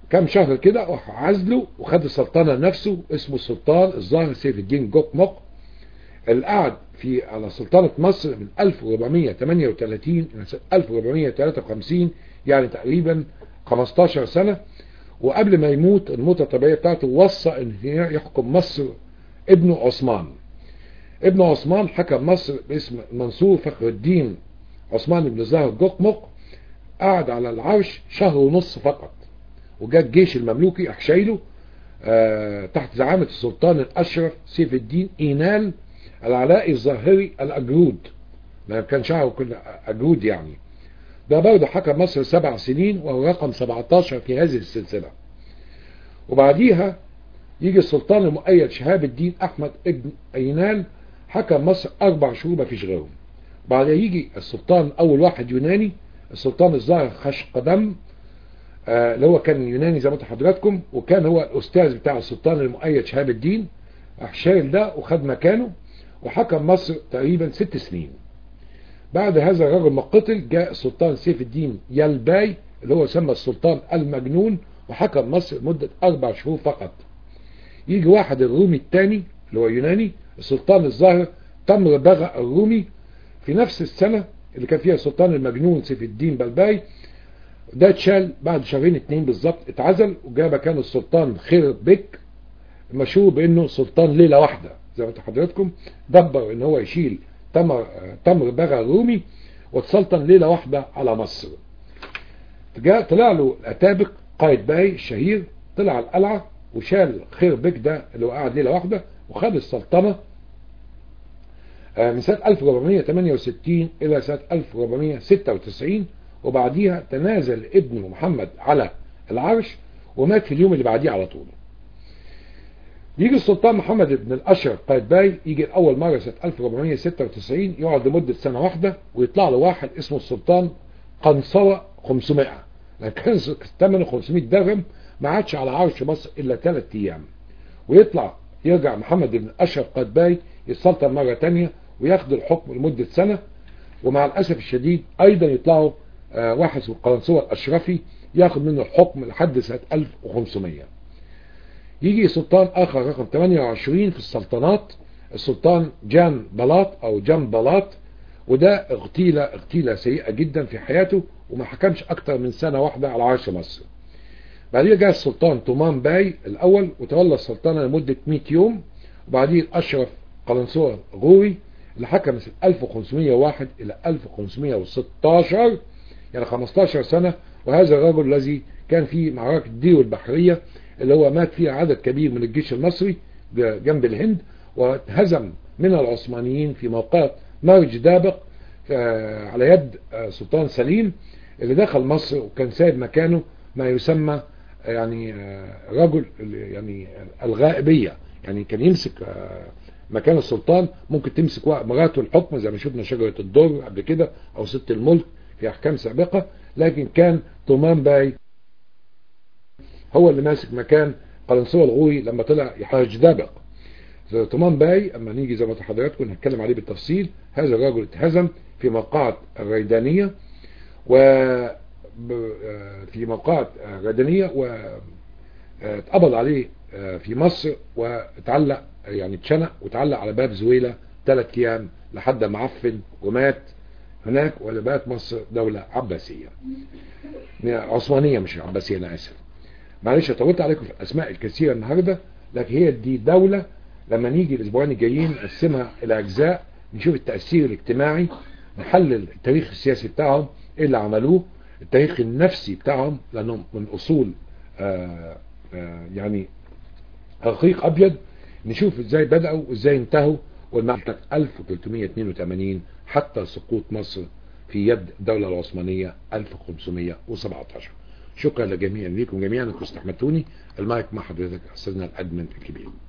كام شهر كده راح عزله وخد السلطنة نفسه اسمه السلطان الظاهر سيف الدين جوك مق اللي قعد في على سلطنة مصر من 1438 إلى 1453 يعني تقريبا 15 سنة وقبل ما يموت الموتة الطبيعية بتاعته وصى ان يحكم مصر ابنه عثمان ابن عثمان حكم مصر باسم منصور فخر الدين عثمان بن زاهر جقمق قعد على العرش شهر ونص فقط وجاء الجيش المملوكي احشيله آه تحت زعامة السلطان الاشرف سيف الدين اينال العلائي الظاهري الاجرود ما كان شعره كله اجرود يعني ده برضه حكم مصر سبع سنين وهو رقم 17 في هذه السلسلة وبعديها يجي السلطان المؤيد شهاب الدين احمد ابن اينال حكم مصر اربع شهور ما فيش غيرهم بعدها يجي السلطان اول واحد يوناني السلطان الظاهر خشقدم آه اللي هو كان يوناني زي ما انتم حضراتكم وكان هو الاستاذ بتاع السلطان المؤيد شهاب الدين شايل ده وخد مكانه وحكم مصر تقريبا ست سنين بعد هذا الرجل ما قتل جاء السلطان سيف الدين يلباي اللي هو سمى السلطان المجنون وحكم مصر مدة أربع شهور فقط يجي واحد الرومي الثاني اللي هو يوناني السلطان الظاهر تمر بغى الرومي في نفس السنة اللي كان فيها السلطان المجنون سيف الدين بلباي ده اتشال بعد شهرين اتنين بالظبط اتعزل وجاء مكانه السلطان خير بك مشهور بانه سلطان ليلة واحدة زي ما انتم حضراتكم دبر ان هو يشيل تمر تمر بغى الرومي واتسلطن ليلة واحدة على مصر جاء طلع له الاتابك قائد باي الشهير طلع القلعة وشال خير بك ده اللي هو قاعد ليلة واحدة وخد السلطنة من سنة 1468 إلى سنة 1496 وبعديها تنازل ابنه محمد على العرش ومات في اليوم اللي بعديه على طول يجي السلطان محمد بن الأشرف قائد باي يجي الأول مرة سنة 1496 يقعد لمدة سنة واحدة ويطلع له واحد اسمه السلطان قنصوة 500 لكن كان ثمنه 500 درهم ما عادش على عرش مصر إلا ثلاث أيام ويطلع يرجع محمد بن الأشرف قائد باي يتسلطن مرة تانية وياخد الحكم لمدة سنة ومع الأسف الشديد أيضا يطلعوا آه واحد اسمه القنصوة الأشرفي ياخد منه الحكم لحد سنة 1500 يجي سلطان آخر رقم 28 في السلطنات السلطان جان بلاط أو جان بلاط وده اغتيلة اغتيلة سيئة جدا في حياته وما حكمش أكتر من سنة واحدة على عرش مصر بعدين جاء السلطان تومان باي الأول وتولى السلطنة لمدة 100 يوم وبعدين الأشرف قلنسوة غوري اللي حكم من 1501 إلى 1516 يعني 15 سنة وهذا الرجل الذي كان في معركة ديو البحرية اللي هو مات فيها عدد كبير من الجيش المصري جنب الهند واتهزم من العثمانيين في موقع مرج دابق على يد سلطان سليم اللي دخل مصر وكان سايب مكانه ما يسمى يعني رجل يعني الغائبية يعني كان يمسك مكان السلطان ممكن تمسك مراته الحكم زي ما شفنا شجرة الدر قبل كده او ست الملك في احكام سابقة لكن كان طومان باي هو اللي ماسك مكان قلنسوة الغوري لما طلع يحرج دابق طومان باي اما نيجي زي ما حضراتكم نتكلم عليه بالتفصيل هذا الرجل اتهزم في موقعة الريدانية و في موقعة الريدانية واتقبض عليه في مصر واتعلق يعني اتشنق واتعلق على باب زويلة ثلاث ايام لحد ما عفن ومات هناك وبقت مصر دولة عباسية عثمانية مش عباسية انا اسف معلش طولت عليكم في الاسماء الكثيرة النهاردة لكن هي دي دولة لما نيجي الاسبوعين الجايين نقسمها الى اجزاء نشوف التأثير الاجتماعي نحلل التاريخ السياسي بتاعهم ايه اللي عملوه التاريخ النفسي بتاعهم لانهم من اصول آآ آآ يعني رقيق ابيض نشوف ازاي بدأوا وازاي انتهوا والمعركة 1382 حتى سقوط مصر في يد الدولة العثمانية 1517 شكرا لجميع ليكم جميعا انكم استحملتوني المايك مع حضرتك استاذنا الادمن الكبير